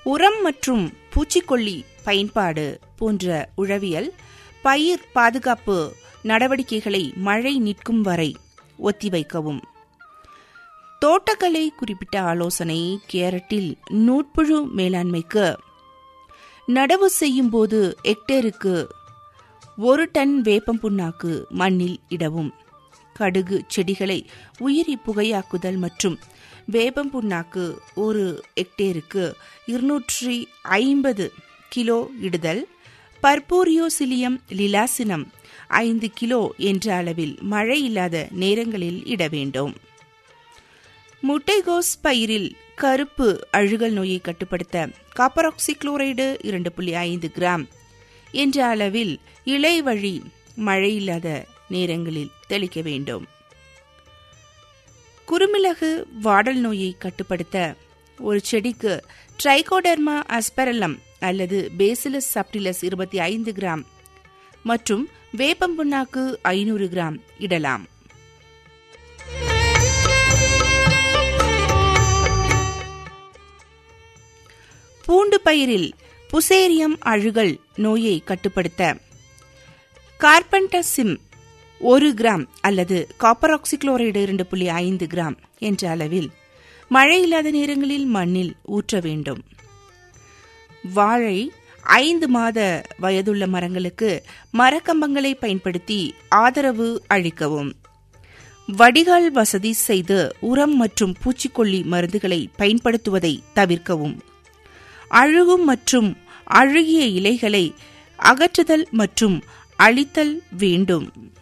உரம் மற்றும் பூச்சிக்கொல்லி பயன்பாடு போன்ற உழவியல் பயிர் பாதுகாப்பு நடவடிக்கைகளை மழை நிற்கும் வரை ஒத்திவைக்கவும் தோட்டக்கலை குறிப்பிட்ட ஆலோசனை கேரட்டில் நூட்புழு மேலாண்மைக்கு நடவு செய்யும் போது ஹெக்டேருக்கு ஒரு டன் வேப்பம் புண்ணாக்கு மண்ணில் இடவும் கடுகு செடிகளை உயிரி புகையாக்குதல் மற்றும் வேப்பம் புண்ணாக்கு ஒரு ஹெக்டேருக்கு இருநூற்றி ஐம்பது கிலோ இடுதல் பர்பூரியோசிலியம் லிலாசினம் ஐந்து கிலோ என்ற அளவில் மழை இல்லாத நேரங்களில் இட வேண்டும் முட்டைகோஸ் பயிரில் கருப்பு அழுகல் நோயை கட்டுப்படுத்த காப்பராக்சி குளோரைடு இரண்டு புள்ளி ஐந்து கிராம் என்ற அளவில் இலை வழி மழை இல்லாத நேரங்களில் தெளிக்க வேண்டும் குறுமிளகு வாடல் நோயை கட்டுப்படுத்த ஒரு செடிக்கு ட்ரைகோடர்மா அஸ்பரலம் அல்லது பேசிலஸ் சப்டிலஸ் இருபத்தி ஐந்து கிராம் மற்றும் வேப்பம் புண்ணாக்கு ஐநூறு கிராம் இடலாம் பூண்டு பயிரில் புசேரியம் அழுகல் நோயை கட்டுப்படுத்த கார்பன்டசிம் ஒரு கிராம் அல்லது காப்பராக்சிக்ளோரைடு இரண்டு புள்ளி ஐந்து கிராம் என்ற அளவில் மழை இல்லாத நேரங்களில் மண்ணில் ஊற்ற வேண்டும் வாழை ஐந்து மாத வயதுள்ள மரங்களுக்கு மரக்கம்பங்களை பயன்படுத்தி ஆதரவு அளிக்கவும் வடிகால் வசதி செய்து உரம் மற்றும் பூச்சிக்கொல்லி மருந்துகளை பயன்படுத்துவதை தவிர்க்கவும் அழுகும் மற்றும் அழுகிய இலைகளை அகற்றுதல் மற்றும் அழித்தல் வேண்டும்